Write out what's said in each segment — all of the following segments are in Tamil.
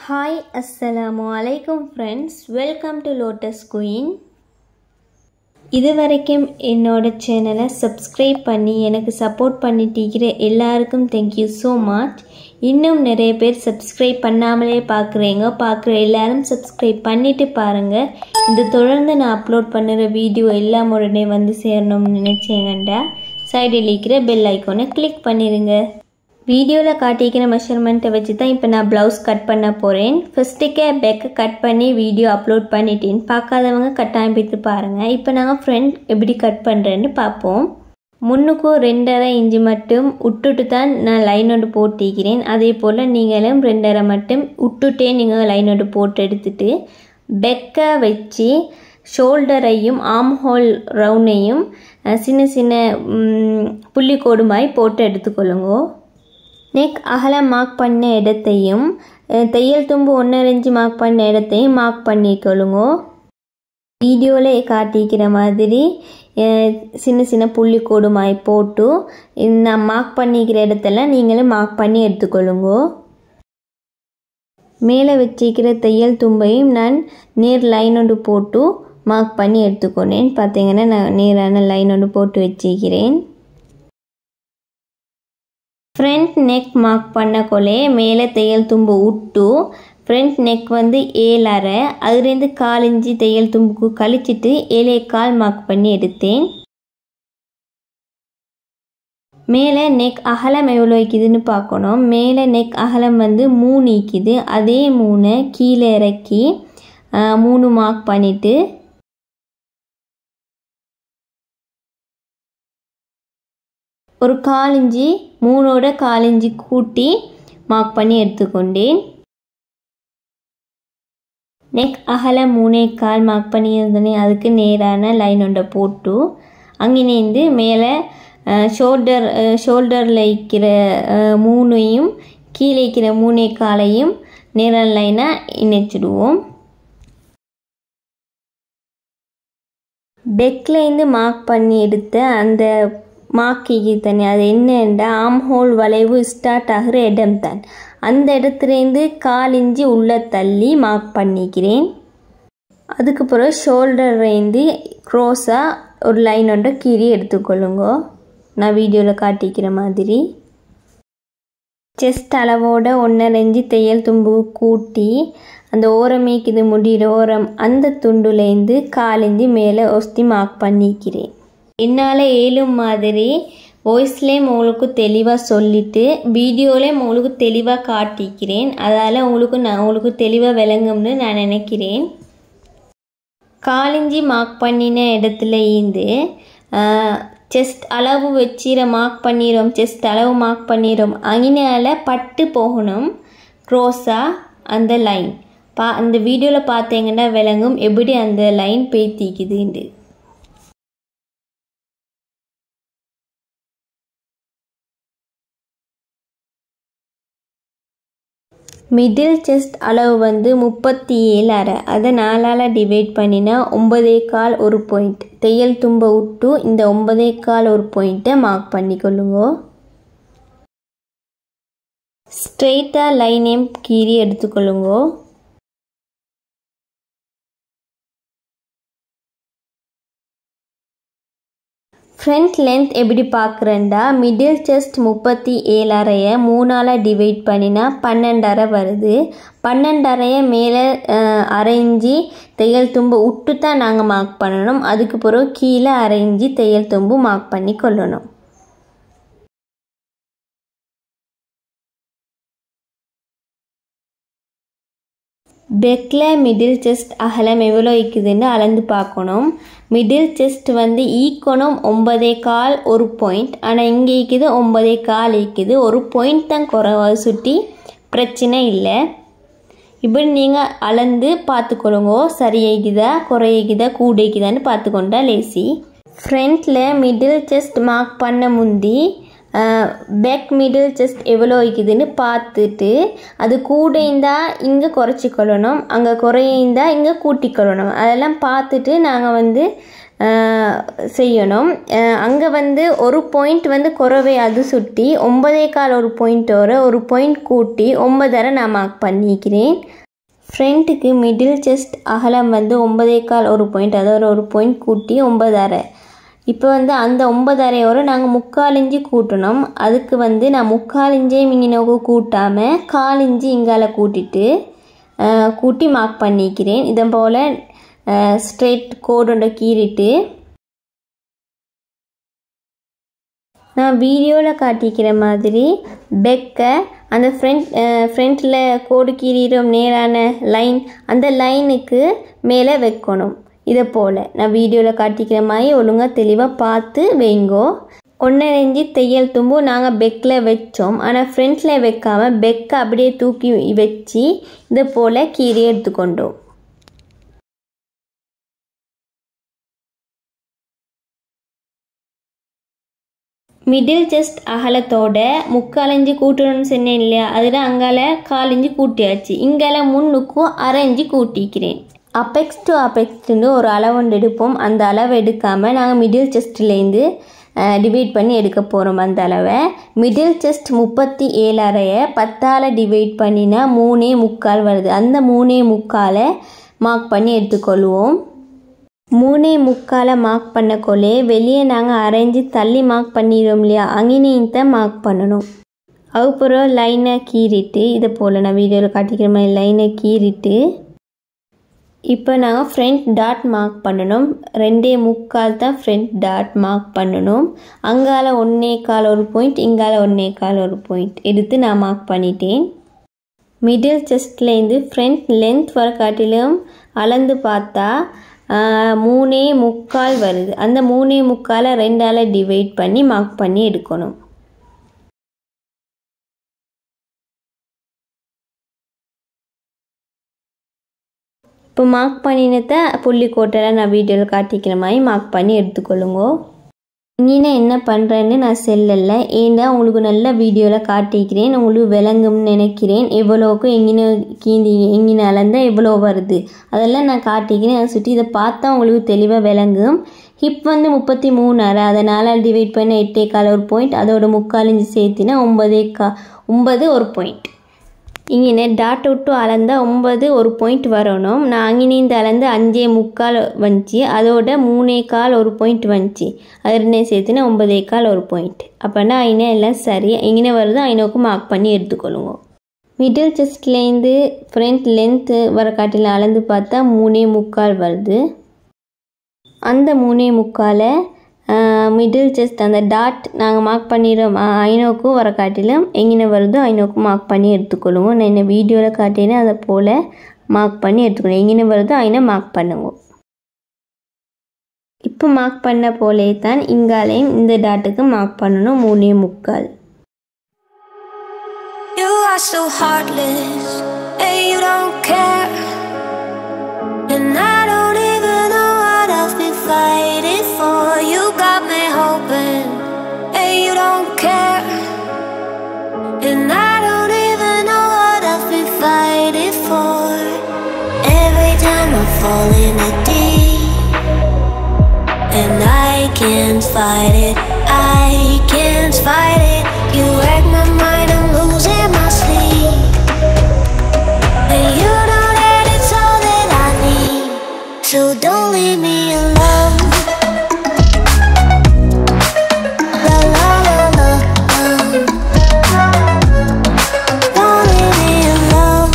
ஹாய் அஸ்ஸலாமு அலைக்கும் friends welcome to lotus queen இது வரைக்கும் என்னோட சேனலை சப்ஸ்கிரைப் பண்ணி எனக்கு சப்போர்ட் பண்ணிட்டிருக்கிற எல்லாருக்கும் தேங்க்யூ ஸோ மச் இன்னும் நிறைய பேர் சப்ஸ்கிரைப் பண்ணாமலே பார்க்குறீங்க பார்க்குற எல்லாரும் சப்ஸ்கிரைப் பண்ணிவிட்டு பாருங்கள் இந்த தொடர்ந்து நான் அப்லோட் பண்ணுற வீடியோ எல்லாம் உடனே வந்து சேரணும்னு நினச்சேங்கண்டா சைடில் இருக்கிற பெல் ஐக்கானை கிளிக் பண்ணிடுங்க வீடியோவில் காட்டிக்கிற மெஷர்மெண்ட்டை வச்சு தான் இப்போ நான் ப்ளவுஸ் கட் பண்ண போகிறேன் ஃபஸ்ட்டுக்கே பெக்கை கட் பண்ணி வீடியோ அப்லோட் பண்ணிட்டேன் பார்க்காதவங்க கட்டாயம் பார்த்து பாருங்கள் இப்போ நாங்கள் ஃப்ரெண்ட் எப்படி கட் பண்ணுறேன்னு பார்ப்போம் முன்னுக்கும் ரெண்டரை இஞ்சி மட்டும் விட்டுட்டு தான் நான் லைன் ஒன்று போட்டிக்கிறேன் அதே போல் நீங்களும் ரெண்டரை மட்டும் விட்டுட்டே நீங்கள் லைன் ஒன்று போட்டு எடுத்துட்டு பெக்கை வச்சு ஷோல்டரையும் ஆம் ஹோல் ரவுண்டையும் சின்ன சின்ன புள்ளிக்கோடு மாதிரி போட்டு எடுத்துக்கொள்ளுங்க நெக் அகலம் மார்க் பண்ண இடத்தையும் தையல் தும்பு ஒன்றரைஞ்சு மார்க் பண்ண இடத்தையும் மார்க் பண்ணிக்கொள்ளுங்க வீடியோவில் காட்டிக்கிற மாதிரி சின்ன சின்ன புள்ளிக்கோடு மாதிரி போட்டு நான் மார்க் பண்ணிக்கிற இடத்துல நீங்களும் மார்க் பண்ணி எடுத்துக்கொள்ளுங்க மேலே வச்சிக்கிற தையல் தும்பையும் நான் நேர் லைன் ஒன்று போட்டு மார்க் பண்ணி எடுத்துக்கொண்டேன் பார்த்தீங்கன்னா நான் நேரான லைன் ஒன்று போட்டு வச்சிக்கிறேன் ஃப்ரண்ட் நெக் மார்க் பண்ணக்கொள்ளே மேலே தையல் தும்பு விட்டு ஃப்ரண்ட் நெக் வந்து ஏழரை அதுலேருந்து கால் இஞ்சி தையல் தும்புக்கு கழிச்சிட்டு ஏழே கால் மார்க் பண்ணி எடுத்தேன் மேலே நெக் அகலம் எவ்வளோ வைக்குதுன்னு பார்க்கணும் மேலே நெக் அகலம் வந்து மூணு வைக்குது அதே மூணு கீழே இறக்கி மூணு மார்க் பண்ணிவிட்டு ஒரு காலிஞ்சி மூணோட காலிஞ்சி கூட்டி மார்க் பண்ணி எடுத்துக்கொண்டேன் நெக் அகல மூணே கால் மார்க் பண்ணி இருந்தோடனே அதுக்கு நேரான லைன் ஒன்றை போட்டு அங்கினேந்து மேலே ஷோல்டர் ஷோல்டரில் இருக்கிற மூணையும் கீழே இருக்கிற மூணே காலையும் நேரான லைனாக இணைச்சிடுவோம் பெக்லேருந்து மார்க் பண்ணி எடுத்த அந்த மாக்கிக்கு தண்ணி அது என்னென்றா ஆம் ஹோல் வளைவு ஸ்டார்ட் ஆகிற இடம் தான் அந்த இடத்துலேருந்து கால் இஞ்சி உள்ளே தள்ளி மார்க் பண்ணிக்கிறேன் அதுக்கு பிறகு ஷோல்டர்லேருந்து க்ரோஸாக ஒரு லைன் ஒன்றை கீறி எடுத்துக்கொள்ளுங்க நான் வீடியோவில் காட்டிக்கிற மாதிரி செஸ்ட் அளவோட ஒன்றரைஞ்சி தையல் தும்பு கூட்டி அந்த ஓரமேக்குது முடிகிற ஓரம் அந்த துண்டுலேருந்து காலிஞ்சி மேலே ஒஸ்தி மார்க் பண்ணிக்கிறேன் என்னால் ஏழும் மாதிரி வாய்ஸ்லேயும் உங்களுக்கு தெளிவாக சொல்லிவிட்டு வீடியோலேயும் உங்களுக்கு தெளிவாக காட்டிக்கிறேன் அதால் உங்களுக்கு நான் உங்களுக்கு தெளிவாக விளங்கும்னு நான் நினைக்கிறேன் காலிஞ்சி மார்க் பண்ணின இடத்துல இருந்து செஸ்ட் அளவு வச்சிர மார்க் பண்ணிடும் செஸ்ட் அளவு மார்க் பண்ணிடும் அங்கினால பட்டு போகணும் க்ரோஸாக அந்த லைன் பா அந்த வீடியோவில் பார்த்தீங்கன்னா விளங்கும் எப்படி அந்த லைன் பேத்திக்குதுண்டு மிடில் செஸ்ட் அளவு வந்து முப்பத்தி ஏழு அரை அதை நாலால் டிவைட் பண்ணினா ஒன்பதே கால் ஒரு பாயிண்ட் தையல் தும்ப விட்டு இந்த ஒன்பதே கால் ஒரு பாயிண்ட்டை மார்க் பண்ணிக்கொள்ளுங்க ஸ்ட்ரெயிட்டாக லைனையும் கீறி எடுத்துக்கொள்ளுங்க ஃப்ரண்ட் லென்த் எப்படி பார்க்குறேன்டா மிடில் செஸ்ட் முப்பத்தி ஏழரையை மூணால் டிவைட் பண்ணினா பன்னெண்டரை வருது பன்னெண்டரையை மேலே அரைஞ்சி தையல் தும்பு விட்டு தான் நாங்கள் மார்க் பண்ணணும் அதுக்கு பிறகு கீழே அரைஞ்சி தையல் தும்பு மார்க் பண்ணி கொள்ளணும் பெக்கில் மிடில் செஸ்ட் அகலம் எவ்வளோ இருக்குதுன்னு அளந்து பார்க்கணும் மிடில் செஸ்ட் வந்து ஈக்கணும் ஒன்பதே கால் ஒரு பாயிண்ட் ஆனால் இங்கே இருக்குது ஒன்பதே கால் இருக்குது ஒரு பாயிண்ட் தான் குறைவா சுட்டி பிரச்சனை இல்லை இப்படி நீங்கள் அளந்து பார்த்துக்கொள்ளுங்க சரியாகிக்குதா குறையாகிக்குதா கூடைக்குதான்னு பார்த்துக்கொண்டா லேசி ஃப்ரண்ட்டில் மிடில் செஸ்ட் மார்க் பண்ண முந்தி பேக் மிடில் செஸ்ட் எவ்வளோ வைக்குதுன்னு பார்த்துட்டு அது கூடைந்தா இங்கே குறைச்சிக்கொள்ளணும் அங்கே குறைந்தா இங்கே கூட்டிக்கொள்ளணும் அதெல்லாம் பார்த்துட்டு நாங்கள் வந்து செய்யணும் அங்கே வந்து ஒரு பாயிண்ட் வந்து குறவை அது சுட்டி ஒன்பதே கால் ஒரு பாயிண்ட்டோட ஒரு பாயிண்ட் கூட்டி ஒன்பதரை நான் மார்க் பண்ணிக்கிறேன் ஃப்ரண்ட்டுக்கு மிடில் செஸ்ட் அகலம் வந்து ஒன்பதே கால் ஒரு பாயிண்ட் அதோட ஒரு பாயிண்ட் கூட்டி ஒன்பதரை இப்போ வந்து அந்த ஒன்பதரையோட நாங்கள் முக்கால் இஞ்சி கூட்டணும் அதுக்கு வந்து நான் முக்கால் இஞ்சையும் இங்கே நோக்கு கூட்டாமல் கால் இஞ்சி இங்கால கூட்டிட்டு கூட்டி மார்க் பண்ணிக்கிறேன் இதன் போல் ஸ்ட்ரெயிட் கோடோட கீறிட்டு நான் வீடியோவில் காட்டிக்கிற மாதிரி பெக்கை அந்த ஃப்ரண்ட் ஃப்ரண்ட்டில் கோடு கீறிடும் நேரான லைன் அந்த லைனுக்கு மேலே வைக்கணும் இதை போல் நான் வீடியோவில் காட்டிக்கிற மாதிரி ஒழுங்காக தெளிவாக பார்த்து வைங்கோ ஒன்றரை இஞ்சி தையல் தும்பு நாங்கள் பெக்கில் வச்சோம் ஆனால் ஃப்ரண்ட்டில் வைக்காமல் பெக்கை அப்படியே தூக்கி வச்சு இதை போல் கீறி எடுத்துக்கொண்டோம் மிடில் செஸ்ட் அகலத்தோட முக்காலஞ்சு கூட்டணும்னு சொன்னேன் இல்லையா அதில் அங்கால காலஞ்சு கூட்டியாச்சு இங்கால முன்னுக்கும் அரை இஞ்சி கூட்டிக்கிறேன் அப்பெக்ஸ் டு அப்பெக்ஸ்ன்னு ஒரு அளவுண்டு எடுப்போம் அந்த அளவு எடுக்காமல் நாங்கள் மிடில் செஸ்ட்லேருந்து டிவைட் பண்ணி எடுக்க போகிறோம் அந்த அளவை மிடில் செஸ்ட் முப்பத்தி ஏழரையை பத்தால் டிவைட் பண்ணினா மூணே முக்கால் வருது அந்த மூணே முக்காலை மார்க் பண்ணி எடுத்துக்கொள்வோம் மூணே முக்காலை மார்க் பண்ணக்கொள்ளே வெளியே நாங்கள் அரைஞ்சி தள்ளி மார்க் பண்ணிடுவோம் இல்லையா அங்கேயும் தான் மார்க் பண்ணணும் அதுக்கப்புறம் லைனை கீறிட்டு இதை போல் நான் வீடியோவில் காட்டிக்கிற மாதிரி லைனை கீறிட்டு இப்போ நாங்கள் ஃப்ரண்ட் டாட் மார்க் பண்ணணும் ரெண்டே முக்கால் தான் ஃப்ரண்ட் டாட் மார்க் பண்ணணும் அங்கால ஒன்றே கால் ஒரு பாயிண்ட் இங்கால ஒன்றே கால் ஒரு பாயிண்ட் எடுத்து நான் மார்க் பண்ணிட்டேன் மிடில் செஸ்ட்லேருந்து ஃப்ரண்ட் லென்த் வர காட்டிலும் அளந்து பார்த்தா மூணே முக்கால் வருது அந்த மூணே முக்காலை ரெண்டால் டிவைட் பண்ணி மார்க் பண்ணி எடுக்கணும் இப்போ மார்க் பண்ணினத புள்ளி கோட்டெல்லாம் நான் வீடியோவில் காட்டிக்கிற மாதிரி மார்க் பண்ணி எடுத்துக்கொள்ளுங்க இங்கே என்ன பண்ணுறேன்னு நான் செல்லல ஏன்னா உங்களுக்கு நல்ல வீடியோவில் காட்டிக்கிறேன் உங்களுக்கு விளங்கும்னு நினைக்கிறேன் எவ்வளோக்கும் எங்கின கீந்தி எங்கின அளந்தா எவ்வளோ வருது அதெல்லாம் நான் காட்டிக்கிறேன் அதை சுற்றி இதை பார்த்தா உங்களுக்கு தெளிவாக விளங்கும் ஹிப் வந்து முப்பத்தி மூணு அரை அதை நாலால் டிவைட் பண்ண எட்டே கால் ஒரு பாயிண்ட் அதோட முக்கால் இஞ்சி சேர்த்தினா ஒன்பதே கா ஒன்பது ஒரு பாயிண்ட் இங்கே டாட் விட்டு அளந்தா ஒன்பது ஒரு பாயிண்ட் வரணும் நான் அங்கினேந்து அளந்து அஞ்சே முக்கால் வந்துச்சு அதோட மூணே கால் ஒரு பாயிண்ட் வந்துச்சு அது ரெண்டையும் சேர்த்துனா ஒன்பதே கால் ஒரு பாயிண்ட் அப்போனா ஐநா எல்லாம் சரி எங்கே வருதோ ஐநோக்கு மார்க் பண்ணி எடுத்துக்கொள்ளுங்க மிடில் செஸ்ட்லேருந்து ஃப்ரண்ட் லென்த்து வர காட்டில் அளந்து பார்த்தா மூணே முக்கால் வருது அந்த மூணே முக்காலை மிடில் செஸ்ட் அந்த டாட் நாங்கள் மார்க் பண்ணிடுறோம் ஐநோக்கும் வர காட்டிலும் எங்கே வருதோ ஐநோக்கும் மார்க் பண்ணி எடுத்துக்கொள்ளுவோம் நான் என்ன வீடியோவில் காட்டினேன் அதை போல் மார்க் பண்ணி எடுத்துக்கணும் எங்கே வருதோ ஐநோ மார்க் பண்ணுங்க இப்போ மார்க் பண்ண போலே தான் இங்காலையும் இந்த டாட்டுக்கு மார்க் பண்ணணும் மூணே முக்கால் You are so heartless, and you don't care. And I don't even know what I've been fighting for. You got me hoping, and you don't care. And I don't even know what I've been fighting for. Every time I fall in a deep, and I can't fight it, I can't fight it. You wreck my mind, I'm losing my sleep. And you know that it's all that I need. So don't leave me alone. La la la la. la. Don't leave me alone.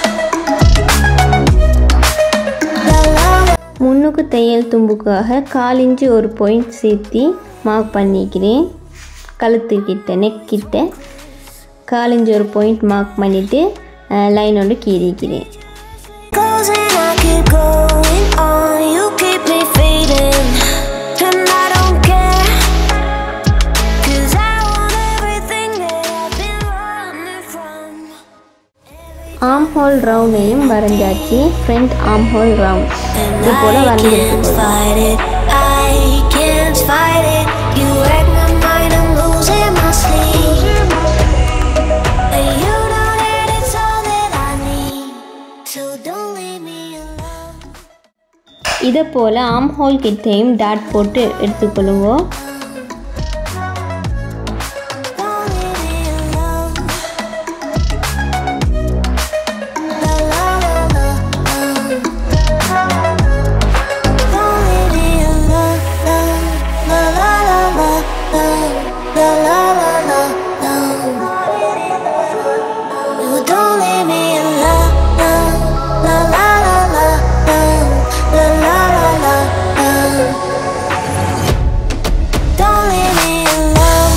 La la la. முன்னுக்கு தையல் தும்புக்காக கால் இன்ச்சு ஒரு பாயிண்ட் சேர்த்து மார்க் பண்ணிக்கிறேன் கழுத்துக்கிட்ட நெக் கிட்ட கால் இன்ச்சு ஒரு பாயிண்ட் மார்க் பண்ணிவிட்டு லைன் ஒன்று கீறிக்கிறேன் goes and I keep going on. You keep me fading, and I don't care. 'Cause I want everything that I've been running from. Armhole ரவுண்டையும் வரைஞ்சாச்சு front armhole round And இது போல் I வரைஞ்சிட்டு can't போதும் fight it. I can't fight it. You wreck my mind, I'm losing my sleep. And you know that it's all that I need. So don't leave me alone. இதை போல் ஆம் ஹோல் கிட்டையும் டாட் போட்டு எடுத்துக்கொள்ளுங்க Don't leave me alone. La la la la la la la la la la. Don't leave me alone.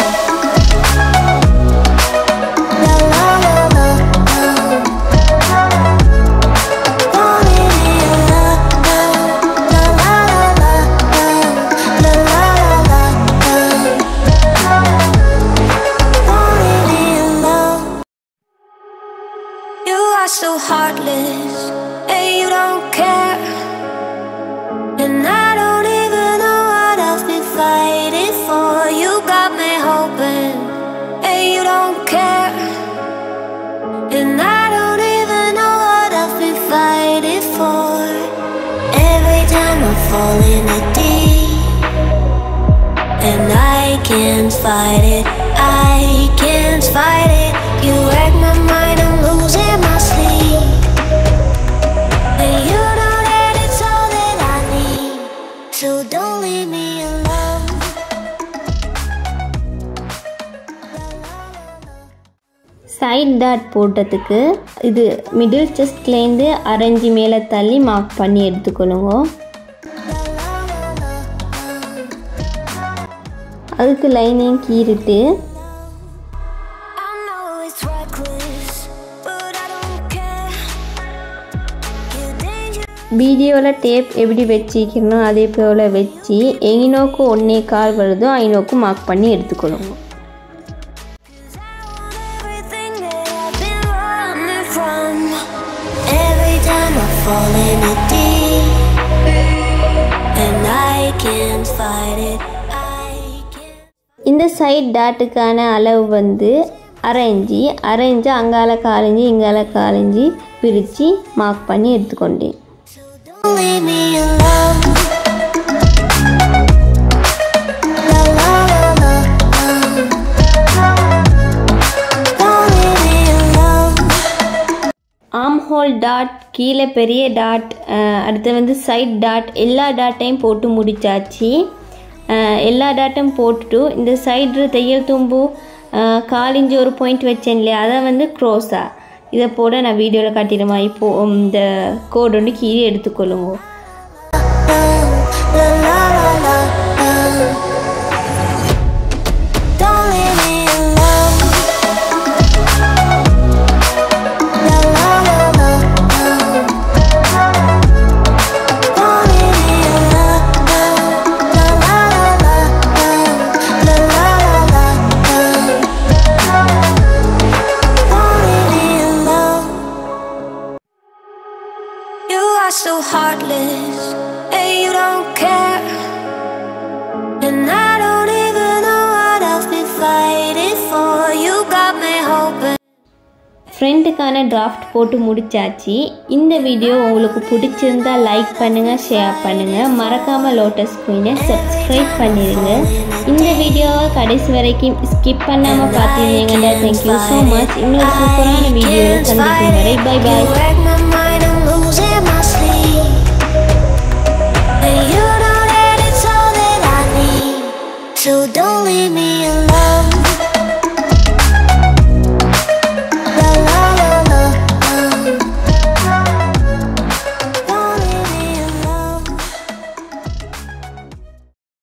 La la la la la. Don't leave me alone. La la la la la la la la la. Don't leave me alone. You are so heartless, and you don't care. And I don't even know what I've been fighting for. You got me hoping, and you don't care. And I don't even know what I've been fighting for. Every time I fall in the deep, and I can't fight it, I can't fight it. You wreck my mind, I'm losing my sleep. And you know that it's all that I need. So don't leave me alone. Side dot போட்டதுக்கு இது மிடில் செஸ்ட்லேருந்து அரைஞ்சி மேலே தள்ளி மார்க் பண்ணி எடுத்துக்கொள்ளுங்க அதுக்கு லைனையும் கீறிட்டு I know it's reckless, but I don't care. You're dangerous. வீடியோவில் டேப் எப்படி வச்சிக்கணும் அதே போல் வச்சு எங்கினோக்கு ஒன்றே கால் வருதோ ஐநோக்கு மார்க் பண்ணி எடுத்துக்கொள்ளுங்க Everything that I've been running from. Every time I fall in a deep, and I can't fight it. I can't. இந்த சைட் டாட்டுக்கான அளவு வந்து அரைஞ்சி அரைஞ்சு அங்கால காலஞ்சி இங்கால காலஞ்சி பிரித்து மார்க் பண்ணி எடுத்துக்கொண்டேன் Don't leave me alone. La la la la la. Don't leave me alone. Armhole dot கீழே பெரிய டாட் அடுத்து வந்து சைட் டாட் எல்லா டாட்டையும் போட்டு முடிச்சாச்சு அஹ், எல்லா டாட்டும் போட்டுட்டு இந்த சைடு தையல் தும்பு அஹ், காலிஞ்சு ஒரு பாயிண்ட் வச்சேன் இல்லையா அதை வந்து க்ரோஸா இதை போட நான் வீடியோவில் காட்டிடுமா இப்போ இந்த கோடு வந்து கீழே எடுத்துக்கொள்ளுங்க La la la la la. Don't leave me alone. La la la la la. Don't leave me alone. La la la la la. La la la la la. Don't leave me alone. You are so heartless, and you don't care. And I don't even know what I've been fighting for. You got me hoping. ஃப்ரெண்டுக்கான டிராஃப்ட் போட்டு முடிச்சாச்சு இந்த வீடியோ உங்களுக்கு பிடிச்சிருந்தா லைக் பண்ணுங்கள் ஷேர் பண்ணுங்கள் மறக்காமல் லோட்டஸ் குயினை சப்ஸ்கிரைப் பண்ணிடுங்க இந்த வீடியோவை கடைசி வரைக்கும் ஸ்கிப் பண்ணாமல் பார்த்துருந்தீங்கன்னா தேங்க்யூ ஸோ மச் இன்னொரு சூப்பரான வீடியோவில் சந்திக்கும் வரை bye You bye wreck my mind, I'm losing my sleep. And you know that it's all that I need. So don't leave me